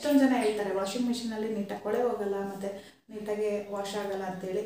ಎಷ್ಟೊಂದು ಜನ ಹೇಳ್ತಾರೆ ವಾಷಿಂಗ್ ಮಿಷಿನಲ್ಲಿ ನೀಟಾಗಿ ಕೊಳೆ ಹೋಗಲ್ಲ ಮತ್ತು ನೀಟಾಗಿ ವಾಶ್ ಆಗಲ್ಲ ಅಂತೇಳಿ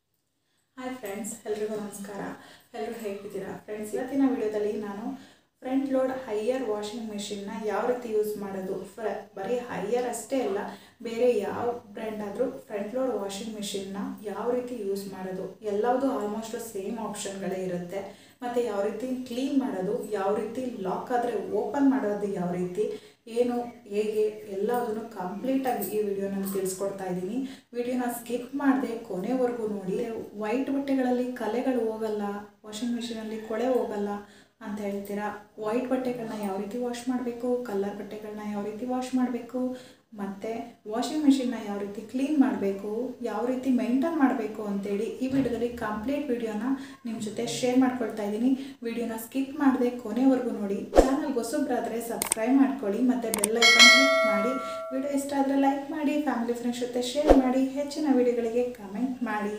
ಹಾಯ್ ಫ್ರೆಂಡ್ಸ್ ಎಲ್ರಿಗೂ ನಮಸ್ಕಾರ ಎಲ್ಲರೂ ಹೇಗಿದ್ದೀರಾ ಫ್ರೆಂಡ್ಸ್ ಇವತ್ತಿನ ವಿಡಿಯೋದಲ್ಲಿ ನಾನು ಫ್ರಂಟ್ ಲೋಡ್ ಹೈಯರ್ ವಾಷಿಂಗ್ ಮೆಷಿನ್ನ ಯಾವ ರೀತಿ ಯೂಸ್ ಮಾಡೋದು ಫ್ರ ಬರೀ ಹೈಯರ್ ಅಷ್ಟೇ ಅಲ್ಲ ಬೇರೆ ಯಾವ ಬ್ರ್ಯಾಂಡ್ ಆದರೂ ಫ್ರಂಟ್ ಲೋಡ್ ವಾಷಿಂಗ್ ಮೆಷಿನ್ನ ಯಾವ ರೀತಿ ಯೂಸ್ ಮಾಡೋದು ಎಲ್ಲವುದು ಆಲ್ಮೋಸ್ಟ್ ಸೇಮ್ ಆಪ್ಷನ್ಗಳೇ ಇರುತ್ತೆ ಮತ್ತು ಯಾವ ರೀತಿ ಕ್ಲೀನ್ ಮಾಡೋದು ಯಾವ ರೀತಿ ಲಾಕ್ ಆದರೆ ಓಪನ್ ಮಾಡೋದು ಯಾವ ರೀತಿ ಏನು ಹೇಗೆ ಎಲ್ಲದನ್ನು ಕಂಪ್ಲೀಟಾಗಿ ಈ ವಿಡಿಯೋನಲ್ಲಿ ತಿಳಿಸ್ಕೊಡ್ತಾ ಇದ್ದೀನಿ ವಿಡಿಯೋನ ಸ್ಕಿಪ್ ಮಾಡದೆ ಕೊನೆವರೆಗೂ ನೋಡಿ ವೈಟ್ ಬಟ್ಟೆಗಳಲ್ಲಿ ಕಲೆಗಳು ಹೋಗಲ್ಲ ವಾಷಿಂಗ್ ಮಿಷಿನಲ್ಲಿ ಕೊಳೆ ಹೋಗಲ್ಲ ಅಂತ ಹೇಳ್ತೀರಾ ವೈಟ್ ಬಟ್ಟೆಗಳನ್ನ ಯಾವ ರೀತಿ ವಾಶ್ ಮಾಡಬೇಕು ಕಲರ್ ಬಟ್ಟೆಗಳನ್ನ ಯಾವ ರೀತಿ ವಾಶ್ ಮಾಡಬೇಕು ಮತ್ತು ವಾಷಿಂಗ್ ಮಿಷಿನ್ನ ಯಾವ ರೀತಿ ಕ್ಲೀನ್ ಮಾಡಬೇಕು ಯಾವ ರೀತಿ ಮೇಂಟೈನ್ ಮಾಡಬೇಕು ಅಂತೇಳಿ ಈ ವಿಡಿಯೋದಲ್ಲಿ ಕಂಪ್ಲೀಟ್ ವಿಡಿಯೋನ ನಿಮ್ಮ ಜೊತೆ ಶೇರ್ ಮಾಡ್ಕೊಳ್ತಾ ಇದ್ದೀನಿ ವಿಡಿಯೋನ ಸ್ಕಿಪ್ ಮಾಡದೆ ಕೊನೆವರೆಗೂ ನೋಡಿ ಚಾನಲ್ಗೆ ಹೊಸಬ್ರಾದರೆ ಸಬ್ಸ್ಕ್ರೈಬ್ ಮಾಡ್ಕೊಳ್ಳಿ ಮತ್ತು ಬೆಲ್ ಐಕಾನ್ ಕ್ಲಿಕ್ ಮಾಡಿ ವಿಡಿಯೋ ಇಷ್ಟ ಆದರೆ ಲೈಕ್ ಮಾಡಿ ಫ್ಯಾಮಿಲಿ ಫ್ರೆಂಡ್ಸ್ ಜೊತೆ ಶೇರ್ ಮಾಡಿ ಹೆಚ್ಚಿನ ವಿಡಿಯೋಗಳಿಗೆ ಕಮೆಂಟ್ ಮಾಡಿ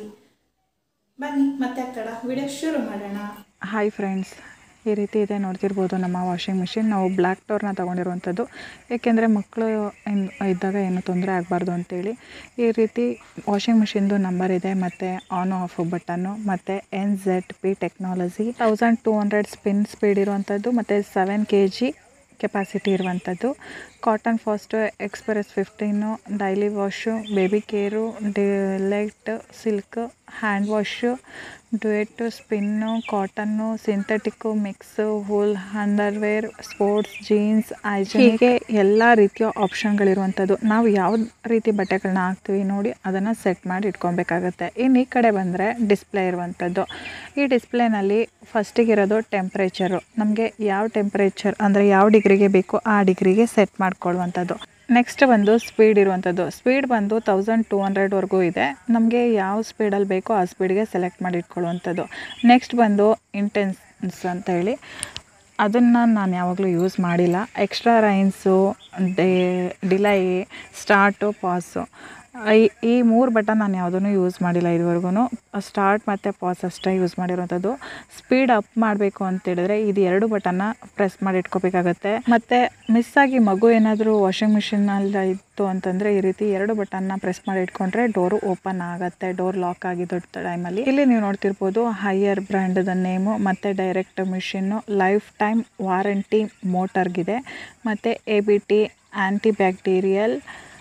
ಬನ್ನಿ ಮತ್ತೆ ಆಗ್ತಾಡ ವಿಡಿಯೋ ಶುರು ಮಾಡೋಣ ಹಾಯ್ ಫ್ರೆಂಡ್ಸ್ ಈ ರೀತಿ ಇದೆ ನೋಡ್ತಿರ್ಬೋದು ನಮ್ಮ ವಾಷಿಂಗ್ ಮಿಷಿನ್ ನಾವು ಬ್ಲ್ಯಾಕ್ ಟೋರ್ನ ತೊಗೊಂಡಿರುವಂಥದ್ದು ಏಕೆಂದರೆ ಮಕ್ಕಳು ಇನ್- ಇದ್ದಾಗ ಏನು ತೊಂದರೆ ಆಗಬಾರ್ದು ಅಂತೇಳಿ ಈ ರೀತಿ ವಾಷಿಂಗ್ ಮಿಷಿನ್ದು ನಂಬರ್ ಇದೆ ಮತ್ತು ಆನ್ ಆಫ್ ಬಟನ್ನು ಮತ್ತು N Z P technology thousand two hundred spin speed ಇರುವಂಥದ್ದು ಮತ್ತು ಸೆವೆನ್ ಕೆ ಜಿ ಕೆಪಾಸಿಟಿ ಇರುವಂಥದ್ದು cotton fast express fifteen daily wash baby care delight silk hand wash duvet spin cotton synthetic mix wool underwear sports jeans ಹೀಗೆ ಎಲ್ಲ ರೀತಿಯ ಆಪ್ಷನ್ಗಳಿರುವಂಥದ್ದು ನಾವು ಯಾವ ರೀತಿ ಬಟ್ಟೆಗಳನ್ನ ಹಾಕ್ತೀವಿ ನೋಡಿ ಅದನ್ನು ಸೆಟ್ ಮಾಡಿ ಇಟ್ಕೊಬೇಕಾಗತ್ತೆ ಇನ್ನು ಈ ಕಡೆ ಬಂದರೆ ಡಿಸ್ಪ್ಲೇ ಇರುವಂಥದ್ದು ಈ ಡಿಸ್ಪ್ಲೇನಲ್ಲಿ ಫಸ್ಟಿಗಿರೋದು ಟೆಂಪ್ರೇಚರು ನಮಗೆ ಯಾವ ಟೆಂಪ್ರೇಚರ್ ಅಂದರೆ ಯಾವ ಡಿಗ್ರಿಗೆ ಬೇಕು ಆ ಡಿಗ್ರಿಗೆ ಸೆಟ್ ಮಾಡ್ಕೊಳ್ಳುವಂಥದ್ದು ನೆಕ್ಸ್ಟ್ ಬಂದು ಸ್ಪೀಡ್ ಇರುವಂಥದ್ದು ಸ್ಪೀಡ್ ಬಂದು ತೌಸಂಡ್ ಟೂ ಹಂಡ್ರೆಡ್ವರೆಗೂ ಇದೆ ನಮಗೆ ಯಾವ ಸ್ಪೀಡಲ್ಲಿ ಬೇಕೋ ಆ ಸ್ಪೀಡ್ಗೆ ಸೆಲೆಕ್ಟ್ ಮಾಡಿ ಇಟ್ಕೊಳ್ಳುವಂಥದ್ದು ನೆಕ್ಸ್ಟ್ ಬಂದು ಇಂಟೆನ್ಸ್ ಅಂತ ಹೇಳಿ ಅದನ್ನು ನಾನು ಯಾವಾಗಲೂ ಯೂಸ್ ಮಾಡಿಲ್ಲ extra rinse day delay start pause ಈ ಈ ಮೂರು ಬಟನ್ ನಾನು ಯಾವುದೂ ಯೂಸ್ ಮಾಡಿಲ್ಲ ಇದುವರೆಗೂ ಸ್ಟಾರ್ಟ್ ಮತ್ತು ಪಾಸ್ ಅಷ್ಟೇ ಯೂಸ್ ಮಾಡಿರೋಂಥದ್ದು ಸ್ಪೀಡ್ ಅಪ್ ಮಾಡಬೇಕು ಅಂತೇಳಿದ್ರೆ ಇದು ಎರಡು ಬಟನ್ನ ಪ್ರೆಸ್ ಮಾಡಿ ಇಟ್ಕೋಬೇಕಾಗತ್ತೆ ಮತ್ತು ಮಿಸ್ ಆಗಿ ಮಗು ಏನಾದರೂ ವಾಷಿಂಗ್ ಮಿಷಿನಲ್ಲಿ ಇತ್ತು ಅಂತಂದರೆ ಈ ರೀತಿ ಎರಡು ಬಟನ್ನ ಪ್ರೆಸ್ ಮಾಡಿ ಇಟ್ಕೊಂಡ್ರೆ ಡೋರು ಓಪನ್ ಆಗುತ್ತೆ ಡೋರ್ ಲಾಕ್ ಆಗಿದ್ದು ಟೈಮಲ್ಲಿ ಇಲ್ಲಿ ನೀವು ನೋಡ್ತಿರ್ಬೋದು ಹೈಯರ್ ಬ್ರ್ಯಾಂಡದ ನೇಮು ಮತ್ತು direct machine life time warranty ಮೋಟರ್ಗಿದೆ ಮತ್ತು A B T anti bacterial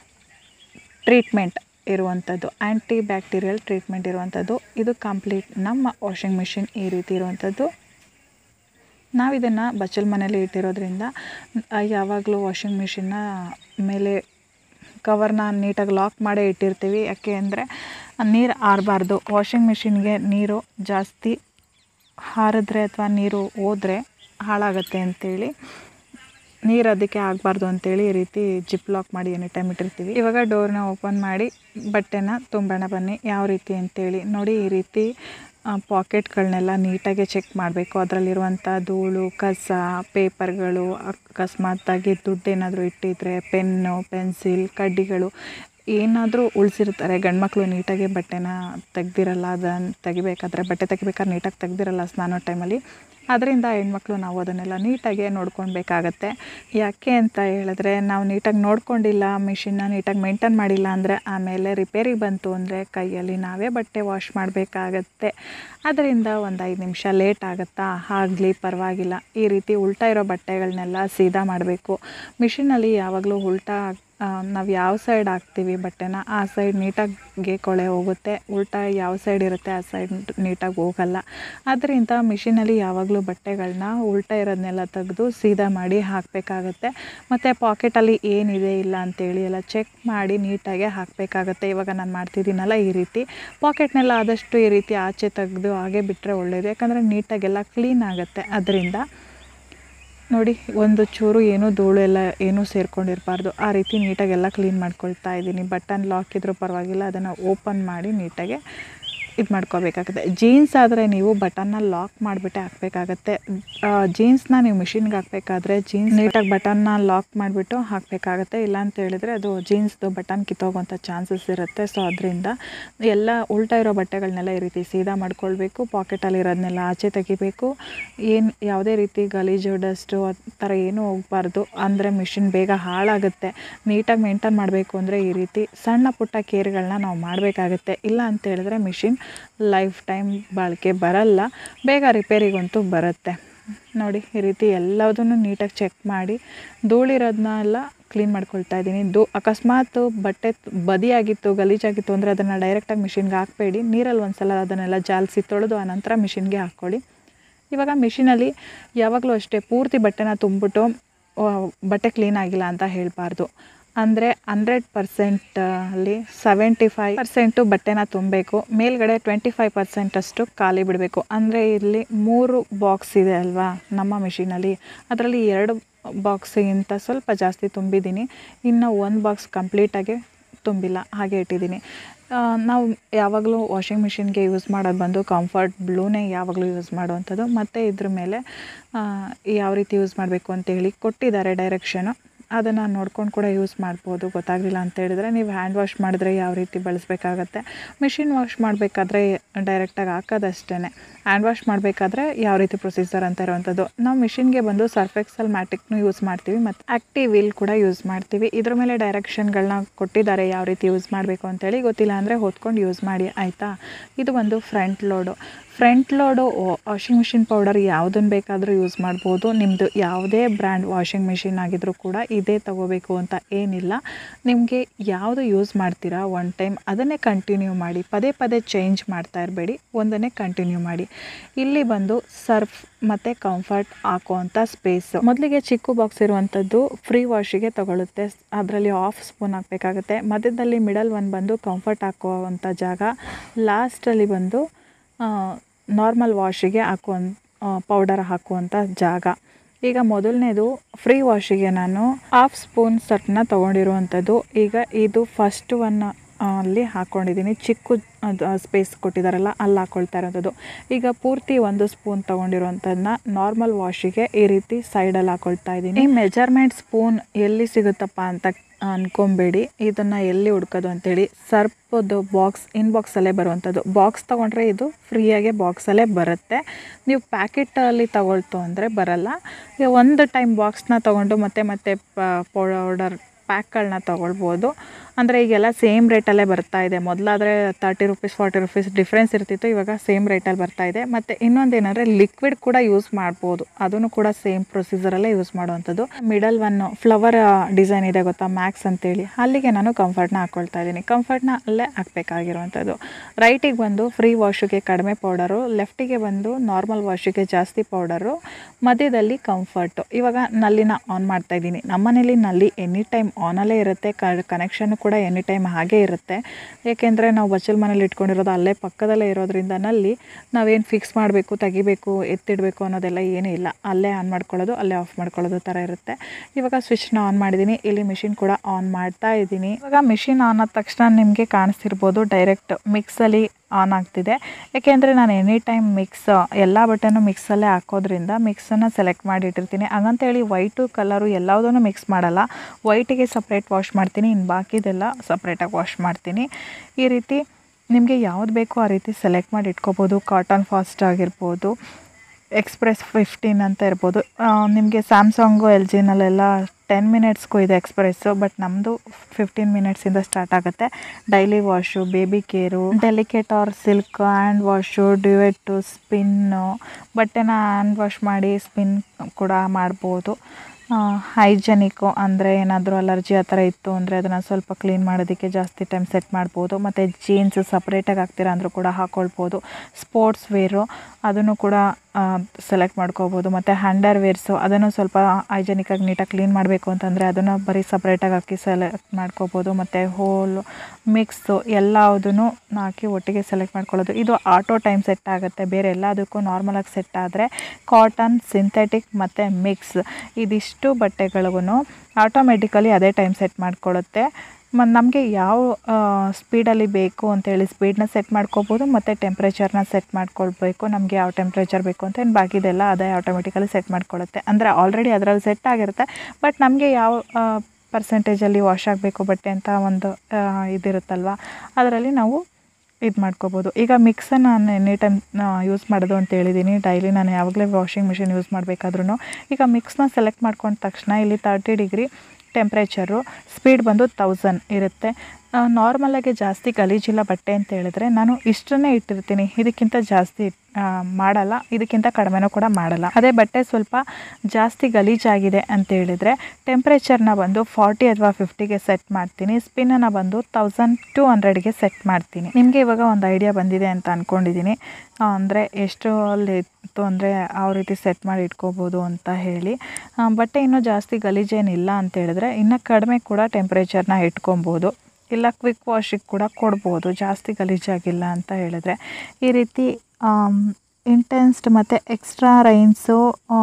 treatment ಇರುವಂಥದ್ದು ಆ್ಯಂಟಿ ಬ್ಯಾಕ್ಟೀರಿಯಲ್ ಟ್ರೀಟ್ಮೆಂಟ್ ಇರುವಂಥದ್ದು ಇದು ಕಂಪ್ಲೀಟ್ ನಮ್ಮ ವಾಷಿಂಗ್ ಮಿಷಿನ್ ಈ ರೀತಿ ಇರುವಂಥದ್ದು ನಾವು ಇದನ್ನು ಬಚ್ಚಲ್ ಮನೇಲಿ ಇಟ್ಟಿರೋದ್ರಿಂದ ಯಾವಾಗಲೂ ವಾಷಿಂಗ್ ಮಿಷಿನ್ನ ಮೇಲೆ ಕವರ್ನ ನೀಟಾಗಿ ಲಾಕ್ ಮಾಡೇ ಇಟ್ಟಿರ್ತೀವಿ ಯಾಕೆ ಅಂದರೆ ನೀರು ಆರಬಾರ್ದು ವಾಷಿಂಗ್ ಮಿಷಿನ್ಗೆ ನೀರು ಜಾಸ್ತಿ ಹಾರಿದ್ರೆ ಅಥವಾ ನೀರು ಹೋದ್ರೆ ಹಾಳಾಗತ್ತೆ ಅಂತೇಳಿ ನೀರು ಅದಕ್ಕೆ ಆಗಬಾರ್ದು ಅಂತೇಳಿ ಈ ರೀತಿ ಜಿಪ್ ಲಾಕ್ ಮಾಡಿ ಎನಿ ಟೈಮ್ ಇಟ್ಟಿರ್ತೀವಿ ಇವಾಗ ಡೋರ್ನ ಓಪನ್ ಮಾಡಿ ಬಟ್ಟೆನ ತುಂಬೋಣ ಬನ್ನಿ ಯಾವ ರೀತಿ ಅಂತೇಳಿ ನೋಡಿ ಈ ರೀತಿ ಪಾಕೆಟ್ಗಳನ್ನೆಲ್ಲ ನೀಟಾಗಿ ಚೆಕ್ ಮಾಡಬೇಕು ಅದರಲ್ಲಿರುವಂಥ ಧೂಳು ಕಸ ಪೇಪರ್ಗಳು ಅಕಸ್ಮಾತ್ತಾಗಿ ದುಡ್ಡು ಏನಾದರೂ ಇಟ್ಟಿದ್ರೆ ಪೆನ್ನು ಪೆನ್ಸಿಲ್ ಕಡ್ಡಿಗಳು ಏನಾದರೂ ಉಳಿಸಿರ್ತಾರೆ ಗಂಡ್ಮಕ್ಳು ನೀಟಾಗಿ ಬಟ್ಟೆನ ತೆಗ್ದಿರಲ್ಲ ಅದನ್ನು ತೆಗಿಬೇಕಾದ್ರೆ ಬಟ್ಟೆ ತೆಗಿಬೇಕಾದ್ರೆ ನೀಟಾಗಿ ತೆಗ್ದಿರಲ್ಲ ಸ್ನಾನೋ ಟೈಮಲ್ಲಿ ಅದರಿಂದ ಹೆಣ್ಮಕ್ಳು ನಾವು ಅದನ್ನೆಲ್ಲ ನೀಟಾಗಿ ನೋಡ್ಕೊಳ್ಬೇಕಾಗತ್ತೆ ಯಾಕೆ ಅಂತ ಹೇಳಿದ್ರೆ ನಾವು ನೀಟಾಗಿ ನೋಡ್ಕೊಂಡಿಲ್ಲ ಮಿಷಿನ್ನ ನೀಟಾಗಿ ಮೇಂಟೈನ್ ಮಾಡಿಲ್ಲ ಅಂದರೆ ಆಮೇಲೆ ರಿಪೇರಿ ಬಂತು ಅಂದರೆ ಕೈಯಲ್ಲಿ ನಾವೇ ಬಟ್ಟೆ ವಾಶ್ ಮಾಡಬೇಕಾಗತ್ತೆ ಅದರಿಂದ ಒಂದು ಐದು ನಿಮಿಷ ಲೇಟ್ ಆಗುತ್ತಾ ಆಗಲಿ ಪರವಾಗಿಲ್ಲ ಈ ರೀತಿ ಉಲ್ಟಾ ಇರೋ ಬಟ್ಟೆಗಳನ್ನೆಲ್ಲ ಸೀದಾ ಮಾಡಬೇಕು ಮಿಷಿನಲ್ಲಿ ಯಾವಾಗಲೂ ಉಲ್ಟಾ ನಾವು ಯಾವ ಸೈಡ್ ಹಾಕ್ತೀವಿ ಬಟ್ಟೆನ ಆ ಸೈಡ್ ನೀಟಾಗಿ ಕೊಳೆ ಹೋಗುತ್ತೆ ಉಲ್ಟಾ ಯಾವ ಸೈಡ್ ಇರುತ್ತೆ ಆ ಸೈಡ್ ನೀಟಾಗಿ ಹೋಗಲ್ಲ ಅದರಿಂದ ಮಿಷಿನಲ್ಲಿ ಯಾವಾಗಲೂ ಬಟ್ಟೆಗಳನ್ನ ಉಲ್ಟಾ ಇರೋದನ್ನೆಲ್ಲ ತೆಗೆದು ಸೀದಾ ಮಾಡಿ ಹಾಕಬೇಕಾಗತ್ತೆ ಮತ್ತು ಪಾಕೆಟಲ್ಲಿ ಏನಿದೆ ಇಲ್ಲ ಅಂತೇಳಿ ಎಲ್ಲ ಚೆಕ್ ಮಾಡಿ ನೀಟಾಗೆ ಹಾಕಬೇಕಾಗತ್ತೆ ಇವಾಗ ನಾನು ಮಾಡ್ತಿದ್ದೀನಲ್ಲ ಈ ರೀತಿ ಪಾಕೆಟ್ನೆಲ್ಲ ಆದಷ್ಟು ಈ ರೀತಿ ಆಚೆ ತೆಗೆದು ಹಾಗೆ ಬಿಟ್ಟರೆ ಒಳ್ಳೆಯದು ಯಾಕಂದರೆ ನೀಟಾಗೆಲ್ಲ ಕ್ಲೀನ್ ಆಗುತ್ತೆ ಅದರಿಂದ ನೋಡಿ ಒಂದು ಚೂರು ಏನೂ ಧೂಳು ಎಲ್ಲ ಏನೂ ಸೇರ್ಕೊಂಡಿರಬಾರ್ದು ಆ ರೀತಿ ನೀಟಾಗೆಲ್ಲ ಕ್ಲೀನ್ ಮಾಡ್ಕೊಳ್ತಾ ಇದ್ದೀನಿ ಬಟನ್ ಲಾಕ್ ಇದ್ರೂ ಪರವಾಗಿಲ್ಲ ಅದನ್ನು ಓಪನ್ ಮಾಡಿ ನೀಟಾಗೆ ಇದು ಮಾಡ್ಕೋಬೇಕಾಗುತ್ತೆ ಜೀನ್ಸ್ ಆದರೆ ನೀವು ಬಟನ್ನ ಲಾಕ್ ಮಾಡಿಬಿಟ್ಟೆ ಹಾಕಬೇಕಾಗತ್ತೆ ಜೀನ್ಸ್ನ ನೀವು ಮಿಷಿನ್ಗೆ ಹಾಕಬೇಕಾದ್ರೆ ಜೀನ್ಸ್ ನೀಟಾಗಿ ಬಟನ್ನ ಲಾಕ್ ಮಾಡಿಬಿಟ್ಟು ಹಾಕಬೇಕಾಗತ್ತೆ ಇಲ್ಲ ಅಂತ ಹೇಳಿದರೆ ಅದು ಜೀನ್ಸ್ದು ಬಟನ್ ಕಿತ್ತೋಗುವಂಥ ಚಾನ್ಸಸ್ ಇರುತ್ತೆ ಸೊ ಅದರಿಂದ ಎಲ್ಲ ಉಲ್ಟಾ ಇರೋ ಬಟ್ಟೆಗಳನ್ನೆಲ್ಲ ಈ ರೀತಿ ಸೀದಾ ಮಾಡ್ಕೊಳ್ಬೇಕು ಪಾಕೆಟಲ್ಲಿ ಇರೋದನ್ನೆಲ್ಲ ಆಚೆ ತೆಗಿಬೇಕು ಏನು ಯಾವುದೇ ರೀತಿ ಗಲೀಜು ಡಸ್ಟು ಆ ಥರ ಏನೂ ಹೋಗಬಾರ್ದು ಅಂದರೆ ಮಿಷಿನ್ ಬೇಗ ಹಾಳಾಗುತ್ತೆ ನೀಟಾಗಿ ಮೇಂಟೈನ್ ಮಾಡಬೇಕು ಅಂದರೆ ಈ ರೀತಿ ಸಣ್ಣ ಪುಟ್ಟ ಕೇರ್ಗಳನ್ನ ನಾವು ಮಾಡಬೇಕಾಗತ್ತೆ ಇಲ್ಲ ಅಂತ ಹೇಳಿದ್ರೆ ಮಿಷಿನ್ ಲೈಫ್ ಟೈಮ್ ಬಾಳಿಕೆ ಬರಲ್ಲ ಬೇಗ ರಿಪೇರಿಗಂತೂ ಬರುತ್ತೆ ನೋಡಿ ಈ ರೀತಿ ಎಲ್ಲದನ್ನು ನೀಟಾಗಿ ಚೆಕ್ ಮಾಡಿ ಧೂಳಿರೋದನ್ನೆಲ್ಲ ಕ್ಲೀನ್ ಮಾಡ್ಕೊಳ್ತಾ ಇದ್ದೀನಿ ದು ಅಕಸ್ಮಾತ್ ಬಟ್ಟೆ ಬದಿಯಾಗಿತ್ತು ಗಲೀಜಾಗಿತ್ತು ಅಂದರೆ ಅದನ್ನು ಡೈರೆಕ್ಟಾಗಿ ಮಿಷಿನ್ಗೆ ಹಾಕಬೇಡಿ ನೀರಲ್ಲಿ ಒಂದು ಸಲ ಅದನ್ನೆಲ್ಲ ಜಾಲಿಸಿ ತೊಳೆದು ಆನಂತರ ಮಿಷಿನ್ಗೆ ಹಾಕ್ಕೊಳ್ಳಿ ಇವಾಗ ಮಿಷಿನಲ್ಲಿ ಯಾವಾಗಲೂ ಅಷ್ಟೇ ಪೂರ್ತಿ ಬಟ್ಟೆನ ತುಂಬಿಟ್ಟು ಆ, ಬಟ್ಟೆ ಕ್ಲೀನ್ ಆಗಿಲ್ಲ ಅಂತ ಹೇಳಬಾರ್ದು ಅಂದರೆ ಹಂಡ್ರೆಡ್ ಪರ್ಸೆಂಟ್ ಅಲ್ಲಿ ಸೆವೆಂಟಿ ಫೈವ್ ಪರ್ಸೆಂಟು ಬಟ್ಟೆನ ತುಂಬಬೇಕು ಮೇಲ್ಗಡೆ ಟ್ವೆಂಟಿ ಫೈವ್ ಪರ್ಸೆಂಟಷ್ಟು ಖಾಲಿ ಬಿಡಬೇಕು ಅಂದರೆ ಇಲ್ಲಿ ಮೂರು ಬಾಕ್ಸ್ ಇದೆ ಅಲ್ವಾ ನಮ್ಮ ಮಿಷಿನಲ್ಲಿ ಅದರಲ್ಲಿ ಎರಡು ಬಾಕ್ಸಿಗಿಂತ ಸ್ವಲ್ಪ ಜಾಸ್ತಿ ತುಂಬಿದ್ದೀನಿ ಇನ್ನು ಒಂದು ಬಾಕ್ಸ್ ಕಂಪ್ಲೀಟಾಗಿ ತುಂಬಿಲ್ಲ ಹಾಗೆ ಇಟ್ಟಿದ್ದೀನಿ ಆ, ನಾವು ಯಾವಾಗಲೂ ವಾಷಿಂಗ್ ಮಿಷಿನ್ಗೆ ಯೂಸ್ ಮಾಡೋದು ಬಂದು ಕಂಫರ್ಟ್ ಬ್ಲೂನೇ ಯಾವಾಗಲೂ ಯೂಸ್ ಮಾಡುವಂಥದ್ದು ಮತ್ತು ಇದ್ರ ಮೇಲೆ ಆ, ಯಾವ ರೀತಿ ಯೂಸ್ ಮಾಡಬೇಕು ಅಂತೇಳಿ ಕೊಟ್ಟಿದ್ದಾರೆ ಡೈರೆಕ್ಷನು ಅದನ್ನು ನೋಡ್ಕೊಂಡು ಕೂಡ ಯೂಸ್ ಮಾಡ್ಬೋದು ಗೊತ್ತಾಗಲಿಲ್ಲ ಅಂತ ಹೇಳಿದ್ರೆ ನೀವು ಹ್ಯಾಂಡ್ ವಾಶ್ ಮಾಡಿದ್ರೆ ಯಾವ ರೀತಿ ಬಳಸಬೇಕಾಗತ್ತೆ ಮಿಷಿನ್ ವಾಶ್ ಮಾಡಬೇಕಾದ್ರೆ ಡೈರೆಕ್ಟಾಗಿ ಹಾಕೋದಷ್ಟೇ ಹ್ಯಾಂಡ್ ವಾಶ್ ಮಾಡಬೇಕಾದ್ರೆ ಯಾವ ರೀತಿ ಪ್ರೊಸೀಜರ್ ಅಂತ ಇರುವಂಥದ್ದು ನಾವು ಮಿಷಿನ್ಗೆ ಬಂದು ಸರ್ಫೆಕ್ಸಲ್ ಮ್ಯಾಟಿಕ್ನು ಯೂಸ್ ಮಾಡ್ತೀವಿ ಮತ್ತು ಆ್ಯಕ್ಟಿವ್ ವೀಲ್ ಕೂಡ ಯೂಸ್ ಮಾಡ್ತೀವಿ ಇದ್ರ ಮೇಲೆ ಡೈರೆಕ್ಷನ್ಗಳನ್ನ ಕೊಟ್ಟಿದ್ದಾರೆ ಯಾವ ರೀತಿ ಯೂಸ್ ಮಾಡಬೇಕು ಅಂತೇಳಿ ಗೊತ್ತಿಲ್ಲ ಅಂದರೆ ಹೊತ್ಕೊಂಡು ಯೂಸ್ ಮಾಡಿ ಆಯಿತಾ ಇದು ಒಂದು front load front load washing machine powder ಯಾವುದನ್ನು ಬೇಕಾದರೂ ಯೂಸ್ ಮಾಡ್ಬೋದು ನಿಮ್ಮದು ಯಾವುದೇ ಬ್ರ್ಯಾಂಡ್ ವಾಷಿಂಗ್ ಮಿಷಿನ್ ಆಗಿದ್ರೂ ಕೂಡ ಇದೇ ತಗೋಬೇಕು ಅಂತ ಏನಿಲ್ಲ ನಿಮಗೆ ಯಾವುದು ಯೂಸ್ ಮಾಡ್ತೀರಾ ಒನ್ ಟೈಮ್ ಅದನ್ನೇ ಕಂಟಿನ್ಯೂ ಮಾಡಿ ಪದೇ ಪದೇ ಚೇಂಜ್ ಮಾಡ್ತಾ ಇರಬೇಡಿ ಒಂದನ್ನೇ ಕಂಟಿನ್ಯೂ ಮಾಡಿ ಇಲ್ಲಿ ಬಂದು ಸರ್ಫ್ ಮತ್ತು ಕಂಫರ್ಟ್ ಹಾಕುವಂಥ ಸ್ಪೇಸ್ ಮೊದಲಿಗೆ ಚಿಕ್ಕ ಬಾಕ್ಸ್ ಇರುವಂಥದ್ದು ಫ್ರೀ ವಾಶಿಗೆ ತಗೊಳುತ್ತೆ ಅದರಲ್ಲಿ ಹಾಫ್ ಸ್ಪೂನ್ ಹಾಕಬೇಕಾಗುತ್ತೆ ಮಧ್ಯದಲ್ಲಿ ಮಿಡಲ್ ಒನ್ ಬಂದು ಕಂಫರ್ಟ್ ಹಾಕುವಂಥ ಜಾಗ ಲಾಸ್ಟಲ್ಲಿ ಬಂದು ನಾರ್ಮಲ್ ವಾಶಿಗೆ ಹಾಕುವ ಪೌಡರ್ ಹಾಕುವಂಥ ಜಾಗ ಈಗ ಮೊದಲನೇದು ಫ್ರೀ ವಾಶಿಗೆ ನಾನು ಹಾಫ್ ಸ್ಪೂನ್ ಸಟ್ನ ತೊಗೊಂಡಿರುವಂಥದ್ದು ಈಗ ಇದು ಫಸ್ಟ್ ಒನ್ ಅಲ್ಲಿ ಹಾಕ್ಕೊಂಡಿದ್ದೀನಿ ಚಿಕ್ಕ ಸ್ಪೇಸ್ ಕೊಟ್ಟಿದ್ದಾರಲ್ಲ ಅಲ್ಲಿ ಹಾಕ್ಕೊಳ್ತಾ ಇರೋಂಥದ್ದು ಈಗ ಪೂರ್ತಿ ಒಂದು ಸ್ಪೂನ್ ತೊಗೊಂಡಿರುವಂಥದ್ದನ್ನ ನಾರ್ಮಲ್ ವಾಶಿಗೆ ಈ ರೀತಿ ಸೈಡಲ್ಲಿ ಹಾಕ್ಕೊಳ್ತಾ ಇದ್ದೀನಿ ಈ ಮೆಜರ್ಮೆಂಟ್ ಸ್ಪೂನ್ ಎಲ್ಲಿ ಸಿಗುತ್ತಪ್ಪ ಅಂತ ಅನ್ಕೊಂಬೇಡಿ ಇದನ್ನು ಎಲ್ಲಿ ಹುಡ್ಕೋದು ಅಂತೇಳಿ ಸರ್ಪದು ಬಾಕ್ಸ್ ಇನ್ ಬಾಕ್ಸಲ್ಲೇ ಬರುವಂಥದ್ದು ಬಾಕ್ಸ್ ತೊಗೊಂಡ್ರೆ ಇದು ಫ್ರೀಯಾಗೆ ಬಾಕ್ಸಲ್ಲೇ ಬರುತ್ತೆ ನೀವು ಪ್ಯಾಕೆಟಲ್ಲಿ ತಗೊಳ್ತು ಅಂದರೆ ಬರಲ್ಲ ಈಗ ಒಂದು ಟೈಮ್ ಬಾಕ್ಸ್ನ ತೊಗೊಂಡು ಮತ್ತೆ ಮತ್ತೆ ಪೌಡರ್ ಪ್ಯಾಕ್ಗಳನ್ನ ತೊಗೊಳ್ಬೋದು ಅಂದರೆ ಈಗೆಲ್ಲ ಸೇಮ್ ರೇಟಲ್ಲೇ ಬರ್ತಾ ಇದೆ ಮೊದಲಾದರೆ thirty rupees forty rupees difference ಇರ್ತಿತ್ತು ಇವಾಗ ಸೇಮ್ ರೇಟಲ್ಲಿ ಬರ್ತಾ ಇದೆ ಮತ್ತು ಇನ್ನೊಂದು ಏನಂದರೆ ಲಿಕ್ವಿಡ್ ಕೂಡ ಯೂಸ್ ಮಾಡ್ಬೋದು ಅದನ್ನು ಕೂಡ ಸೇಮ್ ಪ್ರೊಸೀಜರಲ್ಲೇ ಯೂಸ್ ಮಾಡುವಂಥದ್ದು ಮಿಡಲ್ ಒನ್ ಫ್ಲವರ್ ಡಿಸೈನ್ ಇದೆ ಗೊತ್ತಾ ಮ್ಯಾಕ್ಸ್ ಅಂತೇಳಿ ಅಲ್ಲಿಗೆ ನಾನು ಕಂಫರ್ಟ್ನ ಹಾಕ್ಕೊಳ್ತಾ ಇದ್ದೀನಿ ಕಂಫರ್ಟ್ನ ಅಲ್ಲೇ ಹಾಕಬೇಕಾಗಿರುವಂಥದ್ದು ರೈಟಿಗೆ ಬಂದು ಫ್ರೀ ವಾಶಿಗೆ ಕಡಿಮೆ ಪೌಡರು ಲೆಫ್ಟಿಗೆ ಬಂದು ನಾರ್ಮಲ್ ವಾಶಿಗೆ ಜಾಸ್ತಿ ಪೌಡರು ಮಧ್ಯದಲ್ಲಿ ಕಂಫರ್ಟು ಇವಾಗ ನಲ್ಲಿನ ಆನ್ ಮಾಡ್ತಾ ಇದ್ದೀನಿ ನಮ್ಮನೇಲಿ ನಲ್ಲಿ ಎನಿ ಟೈಮ್ ಆನಲ್ಲೇ ಇರುತ್ತೆ ಕನೆಕ್ಷನ್ ಕೂಡ ಎನಿ ಟೈಮ್ ಹಾಗೇ ಇರುತ್ತೆ ಏಕೆಂದರೆ ನಾವು ಬಚ್ಚಲ್ ಮನೇಲಿ ಇಟ್ಕೊಂಡಿರೋದು ಅಲ್ಲೇ ಪಕ್ಕದಲ್ಲೇ ಇರೋದ್ರಿಂದ ನಲ್ಲಿ ನಾವೇನು ಫಿಕ್ಸ್ ಮಾಡಬೇಕು ತೆಗಿಬೇಕು ಎತ್ತಿಡಬೇಕು ಅನ್ನೋದೆಲ್ಲ ಏನೂ ಇಲ್ಲ ಅಲ್ಲೇ ಆನ್ ಮಾಡ್ಕೊಳ್ಳೋದು ಅಲ್ಲೇ ಆಫ್ ಮಾಡ್ಕೊಳ್ಳೋದು ಥರ ಇರುತ್ತೆ ಇವಾಗ ಸ್ವಿಚ್ನ ಆನ್ ಮಾಡಿದ್ದೀನಿ ಇಲ್ಲಿ ಮಿಷಿನ್ ಕೂಡ ಆನ್ ಮಾಡ್ತಾ ಇದ್ದೀನಿ ಇವಾಗ ಮಿಷಿನ್ ಆನ್ ಆದ ತಕ್ಷಣ ನಿಮಗೆ ಕಾಣಿಸ್ತಿರ್ಬೋದು ಡೈರೆಕ್ಟ್ ಮಿಕ್ಸಲ್ಲಿ ಆನ್ ಆಗ್ತಿದೆ ಯಾಕೆಂದರೆ ನಾನು ಎನಿ ಟೈಮ್ ಮಿಕ್ಸ್ ಎಲ್ಲ ಬಟ್ಟೆನೂ ಮಿಕ್ಸಲ್ಲೇ ಹಾಕೋದ್ರಿಂದ ಮಿಕ್ಸನ್ನು ಸೆಲೆಕ್ಟ್ ಮಾಡಿ ಇಟ್ಟಿರ್ತೀನಿ ಹಾಗಂತೇಳಿ ವೈಟು ಕಲರು ಎಲ್ಲದನ್ನು ಮಿಕ್ಸ್ ಮಾಡಲ್ಲ ವೈಟಿಗೆ ಸಪ್ರೇಟ್ ವಾಶ್ ಮಾಡ್ತೀನಿ ಇನ್ನು ಬಾಕಿದೆಲ್ಲ ಸಪ್ರೇಟಾಗಿ ವಾಶ್ ಮಾಡ್ತೀನಿ ಈ ರೀತಿ ನಿಮಗೆ ಯಾವ್ದು ಬೇಕೋ ಆ ರೀತಿ ಸೆಲೆಕ್ಟ್ ಮಾಡಿ ಇಟ್ಕೋಬೋದು ಕಾಟನ್ ಫಾಸ್ಟ್ ಆಗಿರ್ಬೋದು ಎಕ್ಸ್ಪ್ರೆಸ್ ಫಿಫ್ಟೀನ್ ಅಂತ ಇರ್ಬೋದು ನಿಮಗೆ ಸ್ಯಾಮ್ಸಂಗು ಎಲ್ ಜಿನಲ್ಲೆಲ್ಲ ಟೆನ್ ಮಿನಿಟ್ಸ್ಗೂ ಇದೆ ಎಕ್ಸ್ಪ್ರೆಸ್ಸು ಬಟ್ ನಮ್ಮದು ಫಿಫ್ಟೀನ್ ಮಿನಿಟ್ಸಿಂದ ಸ್ಟಾರ್ಟ್ ಆಗುತ್ತೆ daily wash baby care delicate or silk hand wash duvet spin ಬಟ್ಟೆನ ಹ್ಯಾಂಡ್ ವಾಶ್ ಮಾಡಿ ಸ್ಪಿನ್ ಕೂಡ ಮಾಡ್ಬೋದು ಹೈಜೆನಿಕ್ಕು ಅಂದರೆ ಏನಾದರೂ ಅಲರ್ಜಿ ಆ ಥರ ಇತ್ತು ಅಂದರೆ ಅದನ್ನು ಸ್ವಲ್ಪ ಕ್ಲೀನ್ ಮಾಡೋದಕ್ಕೆ ಜಾಸ್ತಿ ಟೈಮ್ ಸೆಟ್ ಮಾಡ್ಬೋದು ಮತ್ತು ಜೀನ್ಸ್ ಸಪ್ರೇಟಾಗಿ ಹಾಕ್ತೀರಾ ಅಂದರೂ ಕೂಡ ಹಾಕ್ಕೊಳ್ಬೋದು ಸ್ಪೋರ್ಟ್ಸ್ ವೇರು ಅದನ್ನು ಕೂಡ ಸೆಲೆಕ್ಟ್ ಮಾಡ್ಕೋಬೋದು ಮತ್ತು ಹ್ಯಾಂಡರ್ ವೇರ್ಸು ಅದನ್ನು ಸ್ವಲ್ಪ ಹೈಜೆನಿಕ್ಕಾಗಿ ನೀಟಾಗಿ ಕ್ಲೀನ್ ಮಾಡಬೇಕು ಅಂತಂದರೆ ಅದನ್ನು ಬರೀ ಸಪ್ರೇಟಾಗಿ ಹಾಕಿ ಸೆಲೆಕ್ಟ್ ಮಾಡ್ಕೋಬೋದು ಮತ್ತು ಹೋಲು ಮಿಕ್ಸು ಎಲ್ಲದನ್ನು ಹಾಕಿ ಒಟ್ಟಿಗೆ ಸೆಲೆಕ್ಟ್ ಮಾಡ್ಕೊಳ್ಳೋದು ಇದು ಆಟೋ ಟೈಮ್ ಸೆಟ್ ಆಗುತ್ತೆ ಬೇರೆ ಎಲ್ಲದಕ್ಕೂ ನಾರ್ಮಲಾಗಿ ಸೆಟ್ ಆದರೆ ಕಾಟನ್ ಸಿಂಥೆಟಿಕ್ ಮತ್ತು ಮಿಕ್ಸ್ ಇದಿಷ್ಟು ಬಟ್ಟೆಗಳಿಗೂ ಆಟೋಮೆಟಿಕಲಿ ಅದೇ ಟೈಮ್ ಸೆಟ್ ಮಾಡ್ಕೊಳ್ಳುತ್ತೆ ಮ ನಮಗೆ ಯಾವ ಸ್ಪೀಡಲ್ಲಿ ಬೇಕು ಅಂತೇಳಿ ಸ್ಪೀಡನ್ನ ಸೆಟ್ ಮಾಡ್ಕೋಬೋದು ಮತ್ತು ಟೆಂಪ್ರೇಚರ್ನ ಸೆಟ್ ಮಾಡ್ಕೊಳ್ಬೇಕು ನಮಗೆ ಯಾವ ಟೆಂಪ್ರೇಚರ್ ಬೇಕು ಅಂತ ಇನ್ನು ಬಾಕಿದೆಲ್ಲ ಅದೇ ಆಟೋಮೆಟಿಕಲಿ ಸೆಟ್ ಮಾಡ್ಕೊಳ್ಳುತ್ತೆ ಅಂದರೆ ಆಲ್ರೆಡಿ ಅದರಲ್ಲಿ ಸೆಟ್ ಆಗಿರುತ್ತೆ ಬಟ್ ನಮಗೆ ಯಾವ ಪರ್ಸೆಂಟೇಜಲ್ಲಿ ವಾಶ್ ಆಗಬೇಕು ಬಟ್ಟೆ ಅಂತ ಒಂದು ಆ, ಇದಿರುತ್ತಲ್ವ ಅದರಲ್ಲಿ ನಾವು ಇದು ಮಾಡ್ಕೋಬೋದು ಈಗ ಮಿಕ್ಸನ್ನು ನಾನು ಎನಿ ಟೈಮ್ ಯೂಸ್ ಮಾಡೋದು ಅಂತ ಹೇಳಿದ್ದೀನಿ ಡೈಲಿ ನಾನು ಯಾವಾಗಲೇ ವಾಷಿಂಗ್ ಮಿಷಿನ್ ಯೂಸ್ ಮಾಡಬೇಕಾದ್ರೂ ಈಗ ಮಿಕ್ಸ್ನ ಸೆಲೆಕ್ಟ್ ಮಾಡ್ಕೊಂಡ ತಕ್ಷಣ ಇಲ್ಲಿ ತರ್ಟಿ ಡಿಗ್ರಿ ಟೆಂಪ್ರೇಚರು ಸ್ಪೀಡ್ ಬಂದು ತೌಸಂಡ್ ಇರುತ್ತೆ ನಾರ್ಮಲಾಗಿ ಜಾಸ್ತಿ ಗಲೀಜಿಲ್ಲ ಬಟ್ಟೆ ಅಂತ ಹೇಳಿದ್ರೆ ನಾನು ಇಷ್ಟನ್ನೇ ಇಟ್ಟಿರ್ತೀನಿ ಇದಕ್ಕಿಂತ ಜಾಸ್ತಿ ಆ, ಮಾಡಲ್ಲ ಇದಕ್ಕಿಂತ ಕಡಿಮೆನೂ ಕೂಡ ಮಾಡಲ್ಲ ಅದೇ ಬಟ್ಟೆ ಸ್ವಲ್ಪ ಜಾಸ್ತಿ ಗಲೀಜಾಗಿದೆ ಅಂತ ಹೇಳಿದರೆ ಟೆಂಪ್ರೇಚರ್ನ ಬಂದು ಫಾರ್ಟಿ ಅಥವಾ ಫಿಫ್ಟಿಗೆ ಸೆಟ್ ಮಾಡ್ತೀನಿ ಸ್ಪಿನ್ನನ್ನು ಬಂದು ತೌಸಂಡ್ ಟು ಹಂಡ್ರೆಡ್ಗೆ ಸೆಟ್ ಮಾಡ್ತೀನಿ ನಿಮಗೆ ಇವಾಗ ಒಂದು ಐಡಿಯಾ ಬಂದಿದೆ ಅಂತ ಅಂದ್ಕೊಂಡಿದ್ದೀನಿ ಅಂದರೆ ಎಷ್ಟು ಅಲ್ಲಿ ಇತ್ತು ಅಂದರೆ ಯಾವ ರೀತಿ ಸೆಟ್ ಮಾಡಿ ಇಟ್ಕೋಬೋದು ಅಂತ ಹೇಳಿ ಆ, ಬಟ್ಟೆ ಇನ್ನೂ ಜಾಸ್ತಿ ಗಲೀಜೇನಿಲ್ಲ ಅಂತ ಹೇಳಿದ್ರೆ ಇನ್ನು ಕಡಿಮೆ ಕೂಡ ಟೆಂಪ್ರೇಚರ್ನ ಇಟ್ಕೊಬೋದು ಇಲ್ಲ ಕ್ವಿಕ್ ವಾಶಿಗೆ ಕೂಡ ಕೊಡ್ಬೋದು ಜಾಸ್ತಿ ಗಲೀಜಾಗಿಲ್ಲ ಅಂತ ಹೇಳಿದ್ರೆ ಈ ರೀತಿ ಇಂಟೆನ್ಸ್ಡ್ ಮತ್ತು ಎಕ್ಸ್ಟ್ರಾ ರೈನ್ಸು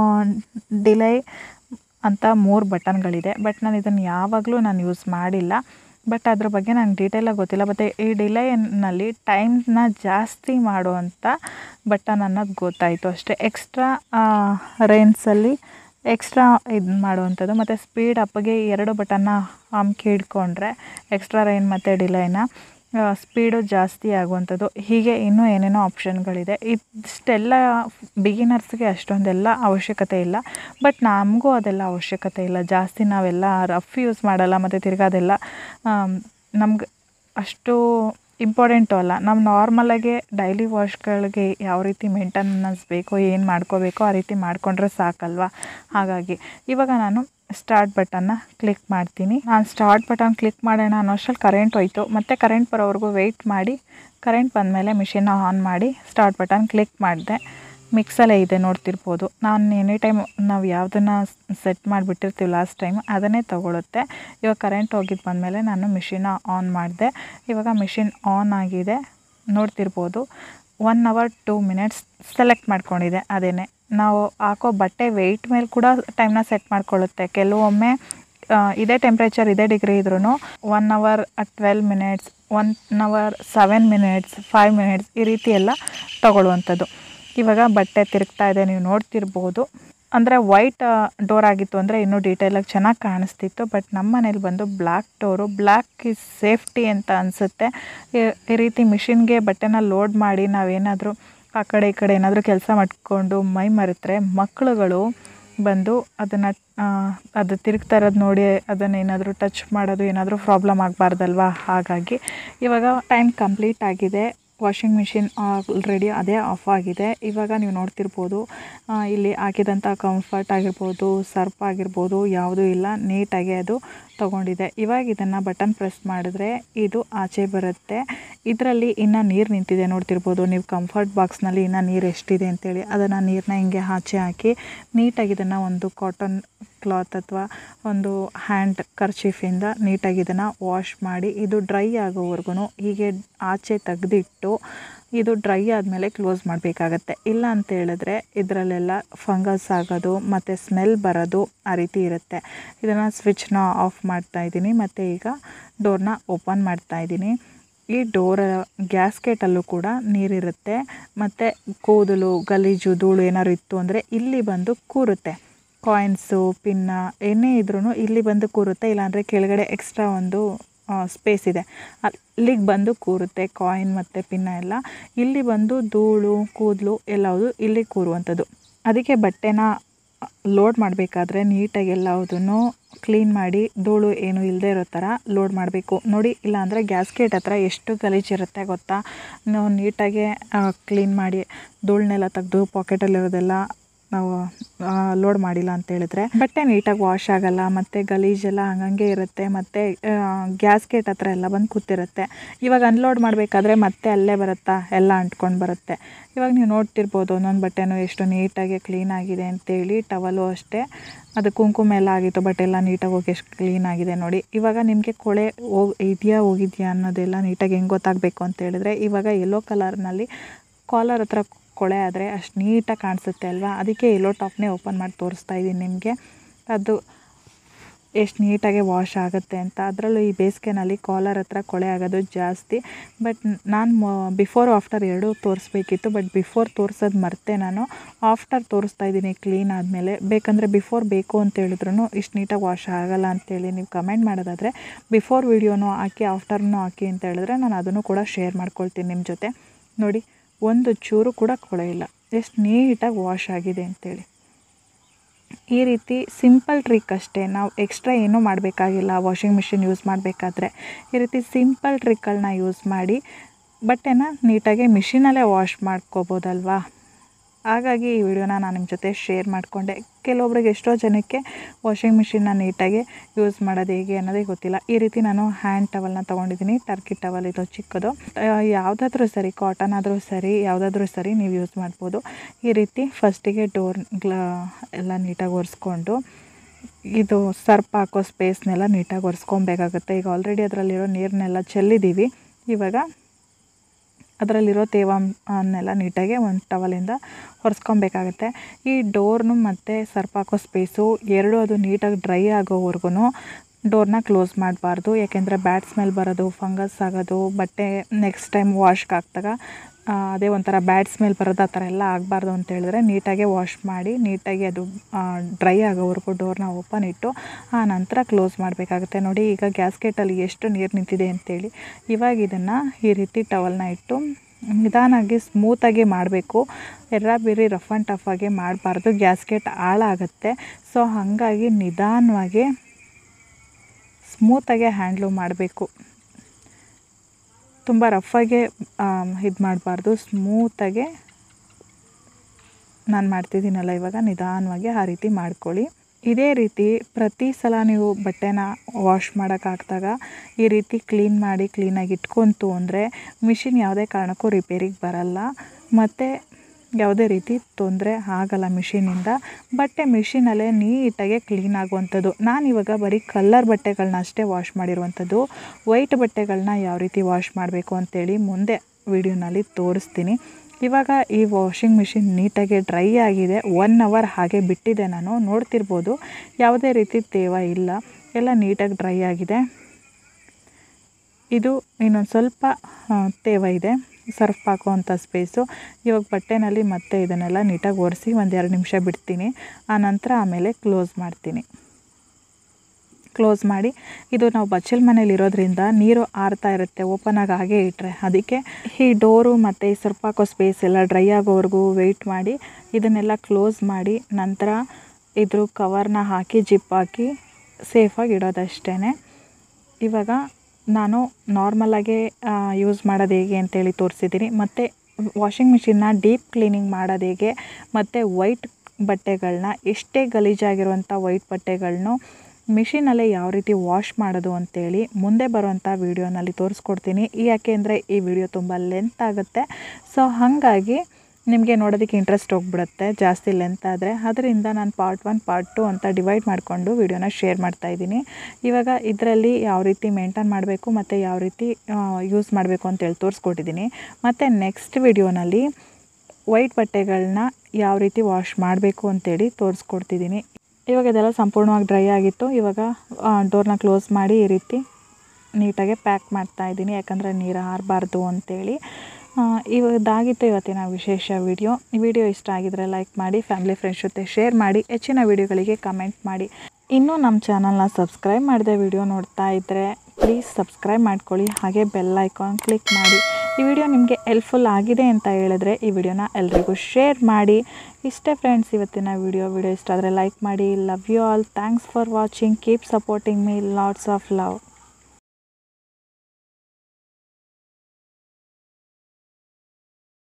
ಡಿಲೈ ಅಂತ ಮೂರು ಬಟನ್ಗಳಿದೆ ಬಟ್ ನಾನು ಇದನ್ನು ಯಾವಾಗಲೂ ನಾನು ಯೂಸ್ ಮಾಡಿಲ್ಲ ಬಟ್ ಅದ್ರ ಬಗ್ಗೆ ನಂಗೆ ಡೀಟೇಲಾಗಿ ಗೊತ್ತಿಲ್ಲ ಮತ್ತು ಈ ಡಿಲೈನಲ್ಲಿ ಟೈಮ್ನ ಜಾಸ್ತಿ ಮಾಡುವಂಥ ಬಟನ್ ಅನ್ನೋದು ಗೊತ್ತಾಯಿತು ಅಷ್ಟೇ ಎಕ್ಸ್ಟ್ರಾ ರೈನ್ಸಲ್ಲಿ ಎಕ್ಸ್ಟ್ರಾ ಇದು ಮಾಡುವಂಥದ್ದು ಮತ್ತು ಸ್ಪೀಡ್ ಅಪ್ಗೆ ಎರಡು ಬಟನ್ನ ಹಮ್ಕಿ ಹಿಡ್ಕೊಂಡ್ರೆ ಎಕ್ಸ್ಟ್ರಾ ರೈನ್ ಮತ್ತು ಡಿಲೈನ ಸ್ಪೀಡು ಜಾಸ್ತಿ ಆಗುವಂಥದ್ದು ಹೀಗೆ ಇನ್ನೂ ಏನೇನೋ ಆಪ್ಷನ್ಗಳಿದೆ ಇಷ್ಟೆಲ್ಲ ಬಿಗಿನರ್ಸ್ಗೆ ಅಷ್ಟೊಂದೆಲ್ಲ ಅವಶ್ಯಕತೆ ಇಲ್ಲ ಬಟ್ ನಮಗೂ ಅದೆಲ್ಲ ಅವಶ್ಯಕತೆ ಇಲ್ಲ ಜಾಸ್ತಿ ನಾವೆಲ್ಲ ರಫ್ ಯೂಸ್ ಮಾಡಲ್ಲ ಮತ್ತು ತಿರ್ಗಾ ಅದೆಲ್ಲ ನಮ್ಗೆ ಅಷ್ಟು ಇಂಪಾರ್ಟೆಂಟು ಅಲ್ಲ ನಾವು ನಾರ್ಮಲಾಗೆ ಡೈಲಿ ವಾಶ್ಗಳಿಗೆ ಯಾವ ರೀತಿ ಮೇಂಟೆನೆನ್ಸ್ ಬೇಕೋ ಏನು ಮಾಡ್ಕೋಬೇಕೋ ಆ ರೀತಿ ಮಾಡಿಕೊಂಡ್ರೆ ಸಾಕಲ್ವಾ ಹಾಗಾಗಿ ಇವಾಗ ನಾನು ಸ್ಟಾರ್ಟ್ ಬಟನ್ನ ಕ್ಲಿಕ್ ಮಾಡ್ತೀನಿ ನಾನು ಸ್ಟಾರ್ಟ್ ಬಟನ್ ಕ್ಲಿಕ್ ಮಾಡೋಣ ಅನ್ನೋಷ್ಟರಲ್ಲಿ ಕರೆಂಟ್ ಹೋಯ್ತು ಮತ್ತು ಕರೆಂಟ್ ಬರೋವರೆಗೂ ವೆಯ್ಟ್ ಮಾಡಿ ಕರೆಂಟ್ ಬಂದಮೇಲೆ ಮಿಷಿನ್ನ ಆನ್ ಮಾಡಿ ಸ್ಟಾರ್ಟ್ ಬಟನ್ ಕ್ಲಿಕ್ ಮಾಡಿದೆ ಮಿಕ್ಸಲ್ಲೇ ಇದೆ ನೋಡ್ತಿರ್ಬೋದು ನಾನು ಎನಿ ಟೈಮ್ ನಾವು ಯಾವುದನ್ನು ಸೆಟ್ ಮಾಡಿಬಿಟ್ಟಿರ್ತೀವಿ ಲಾಸ್ಟ್ ಟೈಮ್ ಅದನ್ನೇ ತಗೊಳುತ್ತೆ ಇವಾಗ ಕರೆಂಟ್ ಹೋಗಿದ್ದು ಬಂದಮೇಲೆ ನಾನು ಮಿಷಿನ್ನ ಆನ್ ಮಾಡಿದೆ ಇವಾಗ ಮಿಷಿನ್ ಆನ್ ಆಗಿದೆ ನೋಡ್ತಿರ್ಬೋದು one hour two minutes select ಮಾಡ್ಕೊಂಡಿದೆ ಅದೇನೆ ನಾವು ಹಾಕೋ ಬಟ್ಟೆ ವೆಯ್ಟ್ ಮೇಲೆ ಕೂಡ ಟೈಮ್ನ ಸೆಟ್ ಮಾಡ್ಕೊಳ್ಳುತ್ತೆ ಕೆಲವೊಮ್ಮೆ ಆ, ಇದೇ ಟೆಂಪ್ರೇಚರ್ ಇದೇ ಡಿಗ್ರಿ ಇದ್ರೂ one hour twelve minutes one hour seven minutes five minutes ಈ ರೀತಿ ಎಲ್ಲ ತಗೊಳ್ಳುವಂಥದ್ದು ಇವಾಗ ಬಟ್ಟೆ ತಿರುಗ್ತಾ ಇದೆ ನೀವು ನೋಡ್ತಿರ್ಬೋದು ಅಂದರೆ ವೈಟ್ ಡೋರ್ ಆಗಿತ್ತು ಅಂದರೆ ಇನ್ನೂ ಡೀಟೇಲಾಗಿ ಚೆನ್ನಾಗಿ ಕಾಣಿಸ್ತಿತ್ತು ಬಟ್ ನಮ್ಮ ಮನೇಲಿ ಬಂದು black door black is safety ಅಂತ ಅನಿಸುತ್ತೆ ಈ ರೀತಿ ಮಿಷಿನ್ಗೆ ಬಟ್ಟೆನ ಲೋಡ್ ಮಾಡಿ ನಾವೇನಾದರೂ ಆ ಕಡೆ ಈ ಕಡೆ ಏನಾದರೂ ಕೆಲಸ ಮಾಡ್ಕೊಂಡು ಮೈ ಮರೆತ್ರೆ ಮಕ್ಕಳುಗಳು ಬಂದು ಅದನ್ನು ಅದು ತಿರುಗ್ತಾ ಇರೋದು ನೋಡಿ ಅದನ್ನು ಏನಾದರೂ ಟಚ್ ಮಾಡೋದು ಏನಾದರೂ ಪ್ರಾಬ್ಲಮ್ ಆಗಬಾರ್ದಲ್ವಾ ಹಾಗಾಗಿ ಇವಾಗ ಟೈಮ್ ಕಂಪ್ಲೀಟ್ ಆಗಿದೆ ವಾಷಿಂಗ್ ಮಿಷಿನ್ ಆಲ್ರೆಡಿ ಅದೇ ಆಫ್ ಆಗಿದೆ ಇವಾಗ ನೀವು ನೋಡ್ತಿರ್ಬೋದು ಆ, ಇಲ್ಲಿ ಹಾಕಿದಂಥ ಕಂಫರ್ಟ್ ಆಗಿರ್ಬೋದು ಸರ್ಪ್ ಆಗಿರ್ಬೋದು ಯಾವುದೂ ಇಲ್ಲ ನೀಟಾಗಿ ಅದು ತೊಗೊಂಡಿದೆ ಇವಾಗ ಇದನ್ನು ಬಟನ್ ಪ್ರೆಸ್ ಮಾಡಿದ್ರೆ ಇದು ಆಚೆ ಬರುತ್ತೆ ಇದರಲ್ಲಿ ಇನ್ನು ನೀರು ನಿಂತಿದೆ ನೋಡ್ತಿರ್ಬೋದು ನೀವು ಕಂಫರ್ಟ್ ಬಾಕ್ಸ್ನಲ್ಲಿ ಇನ್ನು ನೀರು ಎಷ್ಟಿದೆ ಅಂತೇಳಿ ಅದನ್ನು ನೀರನ್ನ ಹಿಂಗೆ ಆಚೆ ಹಾಕಿ ನೀಟಾಗಿ ಇದನ್ನು ಒಂದು ಕಾಟನ್ ಕ್ಲಾತ್ ಅಥವಾ ಒಂದು ಹ್ಯಾಂಡ್ ಕರ್ಚೀಫಿಂದ ನೀಟಾಗಿ ಇದನ್ನು ವಾಶ್ ಮಾಡಿ ಇದು ಡ್ರೈ ಆಗೋವರೆಗೂ ಹೀಗೆ ಆಚೆ ತೆಗೆದಿಟ್ಟು ಇದು ಡ್ರೈ ಆದಮೇಲೆ ಕ್ಲೋಸ್ ಮಾಡಬೇಕಾಗತ್ತೆ ಇಲ್ಲ ಅಂತ ಹೇಳಿದ್ರೆ ಇದರಲ್ಲೆಲ್ಲ ಫಂಗಸ್ ಆಗೋದು ಮತ್ತು ಸ್ಮೆಲ್ ಬರೋದು ಆ ರೀತಿ ಇರುತ್ತೆ ಇದನ್ನು ಸ್ವಿಚ್ನ ಆಫ್ ಮಾಡ್ತಾ ಇದ್ದೀನಿ ಮತ್ತು ಈಗ ಡೋರ್ನ ಓಪನ್ ಮಾಡ್ತಾ ಇದ್ದೀನಿ ಈ ಡೋರ ಗ್ಯಾಸ್ಕೆಟಲ್ಲೂ ಕೂಡ ನೀರಿರುತ್ತೆ ಮತ್ತು ಕೂದಲು ಗಲೀಜು ಧೂಳು ಏನಾದ್ರು ಇತ್ತು ಅಂದರೆ ಇಲ್ಲಿ ಬಂದು ಕೂರುತ್ತೆ ಕಾಯಿನ್ಸು ಪಿನ್ನ ಏನೇ ಇದ್ರೂ ಇಲ್ಲಿ ಬಂದು ಕೂರುತ್ತೆ ಇಲ್ಲಾಂದರೆ ಕೆಳಗಡೆ ಎಕ್ಸ್ಟ್ರಾ ಒಂದು ಸ್ಪೇಸ್ ಇದೆ ಅಲ್ಲಿಗೆ ಬಂದು ಕೂರುತ್ತೆ ಕಾಯಿನ್ ಮತ್ತು ಪಿನ್ನ ಎಲ್ಲ ಇಲ್ಲಿ ಬಂದು ಧೂಳು ಕೂದಲು ಎಲ್ಲವುದು ಇಲ್ಲಿ ಕೂರುವಂಥದ್ದು ಅದಕ್ಕೆ ಬಟ್ಟೆನ ಲೋಡ್ ಮಾಡಬೇಕಾದ್ರೆ ನೀಟಾಗಿ ಎಲ್ಲವುದನ್ನು ಕ್ಲೀನ್ ಮಾಡಿ ಧೂಳು ಏನು ಇಲ್ಲದೆ ಇರೋ ಥರ ಲೋಡ್ ಮಾಡಬೇಕು ನೋಡಿ ಇಲ್ಲಾಂದರೆ ಗ್ಯಾಸ್ಕೆಟ್ ಹತ್ರ ಎಷ್ಟು ಗಲೀಜಿರುತ್ತೆ ಗೊತ್ತಾ ನಾವು ನೀಟಾಗಿ ಕ್ಲೀನ್ ಮಾಡಿ ಧೂಳನ್ನೆಲ್ಲ ತೆಗೆದು ಪಾಕೆಟಲ್ಲಿರೋದೆಲ್ಲ ನಾವು ಲೋಡ್ ಮಾಡಿಲ್ಲ ಅಂತ ಹೇಳಿದ್ರೆ ಬಟ್ಟೆ ನೀಟಾಗಿ ವಾಶ್ ಆಗಲ್ಲ ಮತ್ತು ಗಲೀಜೆಲ್ಲ ಹಂಗಂಗೆ ಇರುತ್ತೆ ಮತ್ತು ಗ್ಯಾಸ್ಕೆಟ್ ಹತ್ರ ಎಲ್ಲ ಬಂದು ಕೂತಿರುತ್ತೆ ಇವಾಗ ಅನ್ಲೋಡ್ ಮಾಡಬೇಕಾದ್ರೆ ಮತ್ತೆ ಅಲ್ಲೇ ಬರುತ್ತಾ ಎಲ್ಲ ಅಂಟ್ಕೊಂಡು ಬರುತ್ತೆ ಇವಾಗ ನೀವು ನೋಡ್ತಿರ್ಬೋದು ಒಂದೊಂದು ಬಟ್ಟೆನೂ ಎಷ್ಟು ನೀಟಾಗಿ ಕ್ಲೀನ್ ಆಗಿದೆ ಅಂತೇಳಿ ಟವಲು ಅಷ್ಟೇ ಅದು ಕುಂಕುಮ ಎಲ್ಲ ಆಗಿತ್ತು ಬಟ್ ಎಲ್ಲ ನೀಟಾಗಿ ಹೋಗಿ ಎಷ್ಟು ಕ್ಲೀನ್ ಆಗಿದೆ ನೋಡಿ ಇವಾಗ ನಿಮಗೆ ಕೊಳೆ ಹೋಗಿ ಇದೆಯಾ ಹೋಗಿದೆಯಾ ಅನ್ನೋದೆಲ್ಲ ನೀಟಾಗಿ ಹೆಂಗೆ ಗೊತ್ತಾಗಬೇಕು ಅಂತ ಹೇಳಿದ್ರೆ ಇವಾಗ ಯೆಲ್ಲೋ ಕಲರ್ನಲ್ಲಿ ಕಾಲರ್ ಹತ್ರ ಕೊಳೆ ಆದರೆ ಅಷ್ಟು ನೀಟಾಗಿ ಕಾಣಿಸುತ್ತೆ ಅಲ್ವಾ ಅದಕ್ಕೆ ಯೆಲ್ಲೋ ಟಾಪ್ನೇ ಓಪನ್ ಮಾಡಿ ತೋರಿಸ್ತಾ ಇದ್ದೀನಿ ನಿಮಗೆ ಅದು ಎಷ್ಟು ನೀಟಾಗಿ ವಾಶ್ ಆಗುತ್ತೆ ಅಂತ ಅದರಲ್ಲೂ ಈ ಬೇಸಿಗೆನಲ್ಲಿ ಕಾಲರ್ ಹತ್ರ ಕೊಳೆ ಆಗೋದು ಜಾಸ್ತಿ ಬಟ್ ನಾನು ಬಿಫೋರ್ ಆಫ್ಟರ್ ಎರಡೂ ತೋರಿಸ್ಬೇಕಿತ್ತು ಬಟ್ ಬಿಫೋರ್ ತೋರಿಸೋದು ಮರ್ತೆ ನಾನು ಆಫ್ಟರ್ ತೋರಿಸ್ತಾ ಇದ್ದೀನಿ ಕ್ಲೀನ್ ಆದಮೇಲೆ ಬೇಕಂದರೆ ಬಿಫೋರ್ ಬೇಕು ಅಂತ ಹೇಳಿದ್ರು ಇಷ್ಟು ನೀಟಾಗಿ ವಾಶ್ ಆಗಲ್ಲ ಅಂತೇಳಿ ನೀವು ಕಮೆಂಟ್ ಮಾಡೋದಾದರೆ ಬಿಫೋರ್ ವೀಡಿಯೋನು ಹಾಕಿ ಆಫ್ಟರ್ನೂ ಹಾಕಿ ಅಂತ ಹೇಳಿದ್ರೆ ನಾನು ಅದನ್ನು ಕೂಡ ಶೇರ್ ಮಾಡ್ಕೊಳ್ತೀನಿ ನಿಮ್ಮ ಜೊತೆ ನೋಡಿ ಒಂದು ಚೂರು ಕೂಡ ಕೊಳೆ ಇಲ್ಲ ಎಷ್ಟು ನೀಟಾಗಿ ವಾಶ್ ಆಗಿದೆ ಅಂತೇಳಿ ಈ ರೀತಿ ಸಿಂಪಲ್ ಟ್ರಿಕ್ ಅಷ್ಟೇ ನಾವು ಎಕ್ಸ್ಟ್ರಾ ಏನೂ ಮಾಡಬೇಕಾಗಿಲ್ಲ ವಾಷಿಂಗ್ ಮಿಷಿನ್ ಯೂಸ್ ಮಾಡಬೇಕಾದ್ರೆ ಈ ರೀತಿ ಸಿಂಪಲ್ ಟ್ರಿಕ್ಗಳನ್ನ ಯೂಸ್ ಮಾಡಿ ಬಟ್ಟೆನ ನೀಟಾಗಿ ಮಿಷಿನಲ್ಲೇ ವಾಶ್ ಮಾಡ್ಕೋಬೋದಲ್ವಾ ಹಾಗಾಗಿ ಈ ವಿಡಿಯೋನ ನಾನು ನಿಮ್ಮ ಜೊತೆ ಶೇರ್ ಮಾಡಿಕೊಂಡೆ ಕೆಲವೊಬ್ರಿಗೆ ಎಷ್ಟೋ ಜನಕ್ಕೆ ವಾಷಿಂಗ್ ಮಿಷಿನ್ನ ನೀಟಾಗಿ ಯೂಸ್ ಮಾಡೋದು ಹೇಗೆ ಅನ್ನೋದೇ ಗೊತ್ತಿಲ್ಲ ಈ ರೀತಿ ನಾನು ಹ್ಯಾಂಡ್ ಟವಲ್ನ ತೊಗೊಂಡಿದ್ದೀನಿ ಟರ್ಕಿ ಟವಲ್ ಇದು ಚಿಕ್ಕದು ಯಾವುದಾದ್ರೂ ಸರಿ ಕಾಟನ್ ಆದರೂ ಸರಿ ಯಾವುದಾದ್ರೂ ಸರಿ ನೀವು ಯೂಸ್ ಮಾಡ್ಬೋದು ಈ ರೀತಿ ಫಸ್ಟಿಗೆ ಡೋರ್ ಗ್ಲ ಎಲ್ಲ ನೀಟಾಗಿ ಒರೆಸ್ಕೊಂಡು ಇದು ಸರ್ಪ್ ಹಾಕೋ ಸ್ಪೇಸ್ನೆಲ್ಲ ನೀಟಾಗಿ ಒರೆಸ್ಕೊಬೇಕಾಗುತ್ತೆ ಈಗ ಆಲ್ರೆಡಿ ಅದರಲ್ಲಿರೋ ನೀರನ್ನೆಲ್ಲ ಚೆಲ್ಲಿದ್ದೀವಿ ಇವಾಗ ಅದರಲ್ಲಿರೋ ತೇವಾಂಶನೆಲ್ಲ ನೀಟಾಗಿ ಒಂದು ಟವಲಿಂದ ಒರೆಸ್ಕೊಬೇಕಾಗತ್ತೆ ಈ ಡೋರ್ನು ಮತ್ತು ಸರ್ಪ್ ಹಾಕೋ ಸ್ಪೇಸು ಎರಡೂ ಅದು ನೀಟಾಗಿ ಡ್ರೈ ಆಗೋವರೆಗೂ ಡೋರ್ನ ಕ್ಲೋಸ್ ಮಾಡಬಾರ್ದು ಯಾಕೆಂದರೆ ಬ್ಯಾಡ್ ಸ್ಮೆಲ್ ಬರೋದು ಫಂಗಸ್ ಆಗೋದು ಬಟ್ಟೆ ನೆಕ್ಸ್ಟ್ ಟೈಮ್ ವಾಶ್ಗೆ ಹಾಕ್ದಾಗ ಅದೇ ಒಂಥರ ಬ್ಯಾಡ್ ಸ್ಮೆಲ್ ಬರೋದು ಆ ಥರ ಎಲ್ಲ ಆಗಬಾರ್ದು ಅಂತ ಹೇಳಿದ್ರೆ ನೀಟಾಗೆ ವಾಶ್ ಮಾಡಿ ನೀಟಾಗಿ ಅದು ಡ್ರೈ ಆಗೋವರೆಗೂ ಡೋರ್ನ ಓಪನ್ ಇಟ್ಟು ಆ ನಂತರ ಕ್ಲೋಸ್ ಮಾಡಬೇಕಾಗುತ್ತೆ ನೋಡಿ ಈಗ ಗ್ಯಾಸ್ಕೆಟಲ್ಲಿ ಎಷ್ಟು ನೀರು ನಿಂತಿದೆ ಅಂತೇಳಿ ಇವಾಗ ಇದನ್ನು ಈ ರೀತಿ ಟವಲ್ನ ಇಟ್ಟು ನಿಧಾನಾಗಿ ಸ್ಮೂತಾಗಿ ಮಾಡಬೇಕು ಎರ್ರ ಬಿರಿ ರಫ್ ಆ್ಯಂಡ್ ಟಫ್ ಆಗಿ ಮಾಡಬಾರ್ದು ಗ್ಯಾಸ್ಕೆಟ್ ಹಾಳಾಗುತ್ತೆ ಸೊ ಹಾಗಾಗಿ ನಿಧಾನವಾಗಿ ಸ್ಮೂತಾಗೆ ಹ್ಯಾಂಡ್ಲು ಮಾಡಬೇಕು ತುಂಬ ರಫಾಗೆ ಇದು ಮಾಡಬಾರ್ದು ಸ್ಮೂತಾಗೆ ನಾನು ಮಾಡ್ತಿದ್ದೀನಲ್ಲ ಇವಾಗ ನಿಧಾನವಾಗಿ ಆ ರೀತಿ ಮಾಡ್ಕೊಳ್ಳಿ ಇದೇ ರೀತಿ ಪ್ರತಿ ಸಲ ನೀವು ಬಟ್ಟೆನ ವಾಶ್ ಮಾಡೋಕ್ಕಾಗ್ದಾಗ ಈ ರೀತಿ ಕ್ಲೀನ್ ಮಾಡಿ ಕ್ಲೀನಾಗಿ ಇಟ್ಕೊಂತು ಅಂದರೆ ಮಿಷಿನ್ ಯಾವುದೇ ಕಾರಣಕ್ಕೂ ರಿಪೇರಿಗೆ ಬರಲ್ಲ ಮತ್ತು ಯಾವುದೇ ರೀತಿ ತೊಂದರೆ ಆಗಲ್ಲ ಮಿಷಿನಿಂದ ಬಟ್ಟೆ ಮಿಷಿನಲ್ಲೇ ನೀಟಾಗೆ ಕ್ಲೀನ್ ಆಗುವಂಥದ್ದು ನಾನು ಇವಾಗ ಬರೀ ಕಲ್ಲರ್ ಬಟ್ಟೆಗಳನ್ನ ಅಷ್ಟೇ ವಾಶ್ ಮಾಡಿರುವಂಥದ್ದು ವೈಟ್ ಬಟ್ಟೆಗಳನ್ನ ಯಾವ ರೀತಿ ವಾಶ್ ಮಾಡಬೇಕು ಅಂತೇಳಿ ಮುಂದೆ ವಿಡಿಯೋನಲ್ಲಿ ತೋರಿಸ್ತೀನಿ ಇವಾಗ ಈ ವಾಷಿಂಗ್ ಮಿಷಿನ್ ನೀಟಾಗಿ ಡ್ರೈ ಆಗಿದೆ ಒನ್ ಅವರ್ ಹಾಗೆ ಬಿಟ್ಟಿದೆ ನಾನು ನೋಡ್ತಿರ್ಬೋದು ಯಾವುದೇ ರೀತಿ ತೇವ ಇಲ್ಲ ಎಲ್ಲ ನೀಟಾಗಿ ಡ್ರೈ ಆಗಿದೆ ಇದು ಇನ್ನೊಂದು ಸ್ವಲ್ಪ ತೇವ ಇದೆ ಸರ್ಫ್ ಹಾಕುವಂಥ ಸ್ಪೇಸು ಇವಾಗ ಬಟ್ಟೆನಲ್ಲಿ ಮತ್ತೆ ಇದನ್ನೆಲ್ಲ ನೀಟಾಗಿ ಒರೆಸಿ ಒಂದು ಎರಡು ನಿಮಿಷ ಬಿಡ್ತೀನಿ ಆನಂತರ ಆಮೇಲೆ ಕ್ಲೋಸ್ ಮಾಡ್ತೀನಿ ಕ್ಲೋಸ್ ಮಾಡಿ ಇದು ನಾವು ಬಚ್ಚಲ್ ಮನೇಲಿ ಇರೋದ್ರಿಂದ ನೀರು ಆರ್ತಾ ಇರುತ್ತೆ ಓಪನಾಗಿ ಹಾಗೆ ಇಟ್ಟರೆ ಅದಕ್ಕೆ ಈ ಡೋರು ಮತ್ತು ಈ ಸರ್ಪ್ ಹಾಕೋ ಸ್ಪೇಸ್ ಎಲ್ಲ ಡ್ರೈ ಆಗೋವರೆಗೂ ವೆಯ್ಟ್ ಮಾಡಿ ಇದನ್ನೆಲ್ಲ ಕ್ಲೋಸ್ ಮಾಡಿ ನಂತರ ಇದ್ರ ಕವರ್ನ ಹಾಕಿ ಜಿಪ್ ಹಾಕಿ ಸೇಫಾಗಿ ಇಡೋದಷ್ಟೇ ಇವಾಗ ನಾನು ನಾರ್ಮಲಾಗೆ ಯೂಸ್ ಮಾಡೋದು ಹೇಗೆ ಅಂತೇಳಿ ತೋರಿಸಿದ್ದೀನಿ ಮತ್ತು ವಾಷಿಂಗ್ ಮಿಷಿನ್ನ ಡೀಪ್ ಕ್ಲೀನಿಂಗ್ ಮಾಡೋದು ಹೇಗೆ ಮತ್ತು ವೈಟ್ ಬಟ್ಟೆಗಳನ್ನ ಎಷ್ಟೇ ಗಲೀಜಾಗಿರುವಂಥ ವೈಟ್ ಬಟ್ಟೆಗಳನ್ನೂ ಮಿಷಿನಲ್ಲೇ ಯಾವ ರೀತಿ ವಾಶ್ ಮಾಡೋದು ಅಂತೇಳಿ ಮುಂದೆ ಬರುವಂಥ ವೀಡಿಯೋನಲ್ಲಿ ತೋರಿಸ್ಕೊಡ್ತೀನಿ ಯಾಕೆ ಅಂದರೆ ಈ ವಿಡಿಯೋ ತುಂಬ ಲೆಂತ್ ಆಗುತ್ತೆ ಸೊ ಹಾಗಾಗಿ ನಿಮಗೆ ನೋಡೋದಕ್ಕೆ ಇಂಟ್ರೆಸ್ಟ್ ಹೋಗ್ಬಿಡುತ್ತೆ ಜಾಸ್ತಿ ಲೆಂತ್ ಆದರೆ ಅದರಿಂದ ನಾನು ಪಾರ್ಟ್ ಒನ್ ಪಾರ್ಟ್ ಟು ಅಂತ ಡಿವೈಡ್ ಮಾಡಿಕೊಂಡು ವಿಡಿಯೋನ ಶೇರ್ ಮಾಡ್ತಾಯಿದ್ದೀನಿ ಇವಾಗ ಇದರಲ್ಲಿ ಯಾವ ರೀತಿ ಮೇಂಟೈನ್ ಮಾಡಬೇಕು ಮತ್ತು ಯಾವ ರೀತಿ ಯೂಸ್ ಮಾಡಬೇಕು ಅಂತೇಳಿ ತೋರಿಸ್ಕೊಟ್ಟಿದ್ದೀನಿ ಮತ್ತು ನೆಕ್ಸ್ಟ್ ವಿಡಿಯೋನಲ್ಲಿ ವೈಟ್ ಬಟ್ಟೆಗಳನ್ನ ಯಾವ ರೀತಿ ವಾಶ್ ಮಾಡಬೇಕು ಅಂತೇಳಿ ತೋರಿಸ್ಕೊಡ್ತಿದ್ದೀನಿ ಇವಾಗ ಇದೆಲ್ಲ ಸಂಪೂರ್ಣವಾಗಿ ಡ್ರೈ ಆಗಿತ್ತು ಇವಾಗ ಡೋರ್ನ ಕ್ಲೋಸ್ ಮಾಡಿ ಈ ರೀತಿ ನೀಟಾಗಿ ಪ್ಯಾಕ್ ಮಾಡ್ತಾ ಇದ್ದೀನಿ ಯಾಕಂದರೆ ನೀರು ಹಾರಬಾರ್ದು ಅಂತೇಳಿ ಇದಾಗಿತ್ತು ಇವತ್ತಿನ ವಿಶೇಷ ವಿಡಿಯೋ ಈ ವಿಡಿಯೋ ಇಷ್ಟ ಆಗಿದ್ರೆ ಲೈಕ್ ಮಾಡಿ ಫ್ಯಾಮಿಲಿ ಫ್ರೆಂಡ್ಸ್ ಜೊತೆ ಶೇರ್ ಮಾಡಿ ಹೆಚ್ಚಿನ ವಿಡಿಯೋಗಳಿಗೆ ಕಮೆಂಟ್ ಮಾಡಿ ಇನ್ನೂ ನಮ್ಮ ಚಾನಲ್ನ ಸಬ್ಸ್ಕ್ರೈಬ್ ಮಾಡಿದೆ ವಿಡಿಯೋ ನೋಡ್ತಾ ಇದ್ದರೆ ಪ್ಲೀಸ್ ಸಬ್ಸ್ಕ್ರೈಬ್ ಮಾಡ್ಕೊಳ್ಳಿ ಹಾಗೆ ಬೆಲ್ ಐಕಾನ್ ಕ್ಲಿಕ್ ಮಾಡಿ ಈ ವಿಡಿಯೋ ನಿಮಗೆ ಹೆಲ್ಪ್ಫುಲ್ ಆಗಿದೆ ಅಂತ ಹೇಳಿದ್ರೆ ಈ ವಿಡಿಯೋನ ಎಲ್ರಿಗೂ ಶೇರ್ ಮಾಡಿ ಇಷ್ಟೇ ಫ್ರೆಂಡ್ಸ್ ಇವತ್ತಿನ ವಿಡಿಯೋ ವಿಡಿಯೋ ಇಷ್ಟ ಆದರೆ ಲೈಕ್ ಮಾಡಿ love you all thanks for watching keep supporting me lots of love